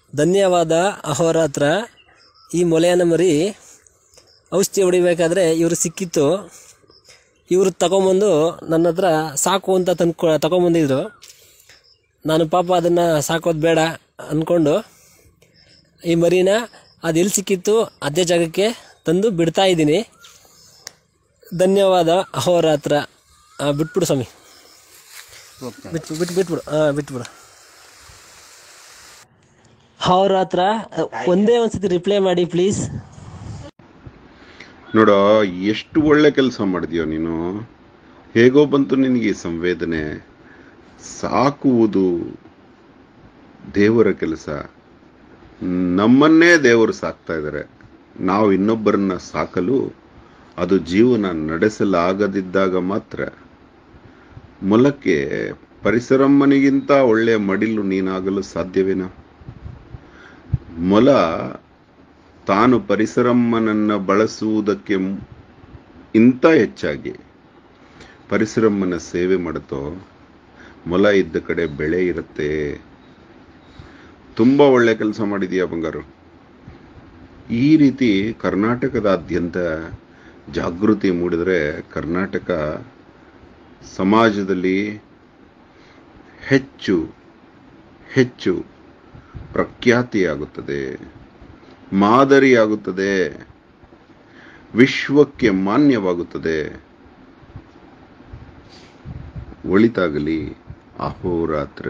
ಧನ್ಯವಾದ ಅಹೋರಾತ್ರ ಈ ಮೊಲೆಯನ ಮರಿ ಔಷಧಿ ಹೊಡಿಬೇಕಾದ್ರೆ ಇವರು ಸಿಕ್ಕಿತ್ತು ಇವರು ತಗೊಂಬಂದು ನನ್ನ ಹತ್ರ ಸಾಕು ಅಂತ ತಂದು ತಗೊಂಬಂದಿದ್ರು ನಾನು ಪಾಪ ಅದನ್ನು ಸಾಕೋದು ಬೇಡ ಅಂದ್ಕೊಂಡು ಈ ಮರಿನ ಅದು ಎಲ್ಲಿ ಸಿಕ್ಕಿತ್ತು ಅದೇ ಜಾಗಕ್ಕೆ ತಂದು ಬಿಡ್ತಾ ಇದ್ದೀನಿ ಧನ್ಯವಾದ ಅಹೋರಾತ್ರ ಆ, ಬಿಟ್ಬಿಡು ಸ್ವಾಮಿ ಬಿಟ್ಟು ಬಿಟ್ಟು ಬಿಟ್ಬಿಡು ಹಾಂ ಬಿಟ್ಬಿಡು ಅಹೋರಾತ್ರ ಒಂದೇ ಒಂದ್ಸತಿ ರಿಪ್ಲೈ ಮಾಡಿ ಪ್ಲೀಸ್ ನೋಡ ಎಷ್ಟು ಒಳ್ಳೆ ಕೆಲಸ ಮಾಡಿದ್ಯೋ ನೀನು ಹೇಗೋ ಬಂತು ನಿನಗೆ ಈ ಸಂವೇದನೆ ಸಾಕುವುದು ದೇವರ ಕೆಲಸ ನಮ್ಮನ್ನೇ ದೇವರು ಸಾಕ್ತಾ ಇದ್ದಾರೆ ನಾವು ಇನ್ನೊಬ್ಬರನ್ನ ಸಾಕಲು ಅದು ಜೀವನ ನಡೆಸಲಾಗದಿದ್ದಾಗ ಮಾತ್ರ ಮೊಲಕ್ಕೆ ಪರಿಸರಮ್ಮನಿಗಿಂತ ಒಳ್ಳೆಯ ಮಡಿಲು ನೀನಾಗಲು ಸಾಧ್ಯವೇನಾ ಮೊಲ ತಾನು ಪರಿಸರಮ್ಮನನ್ನ ಬಳಸುವುದಕ್ಕೆ ಮು- ಇಂತ ಹೆಚ್ಚಾಗಿ ಪರಿಸರಮ್ಮನ ಸೇವೆ ಮಾಡುತ್ತೋ ಮೊಲ ಇದ್ದ ಕಡೆ ಬೆಳೆ ಇರುತ್ತೆ ತುಂಬಾ ಒಳ್ಳೆ ಕೆಲಸ ಮಾಡಿದೀಯ ಬಂಗಾರು ಈ ರೀತಿ ಕರ್ನಾಟಕದಾದ್ಯಂತ ಜಾಗೃತಿ ಮೂಡಿದರೆ ಕರ್ನಾಟಕ ಸಮಾಜದಲ್ಲಿ ಹೆಚ್ಚು ಹೆಚ್ಚು ಪ್ರಖ್ಯಾತಿಯಾಗುತ್ತದೆ ಮಾದರಿಯಾಗುತ್ತದೆ ವಿಶ್ವಕ್ಕೆ ಮಾನ್ಯವಾಗುತ್ತದೆ ಒಳಿತಾಗಲಿ ಅಹೋರಾತ್ರ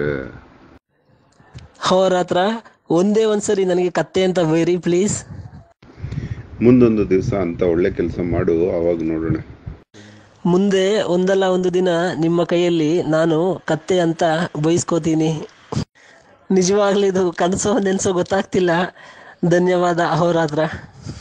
ಅಹೋರಾತ್ರ ಒಂದೇ ಒಂದ್ಸರಿ ನನಗೆ ಕತ್ತೆ ಅಂತ ಬೈರಿ ಪ್ಲೀಸ್ ಮುಂದೊಂದು ದಿವಸ ಅಂತ ಒಳ್ಳೆ ಕೆಲಸ ಮಾಡು ಅವಾಗ ನೋಡೋಣ ಮುಂದೆ ಒಂದಲ್ಲ ಒಂದು ದಿನ ನಿಮ್ಮ ಕೈಯಲ್ಲಿ ನಾನು ಕತ್ತೆ ಅಂತ ಬಯಸ್ಕೋತೀನಿ ನಿಜವಾಗ್ಲಿದು ಕನಸೋ ನೆನ್ಸೋ ಗೊತ್ತಾಗ್ತಿಲ್ಲ ಧನ್ಯವಾದ ಅಹೋರಾತ್ರ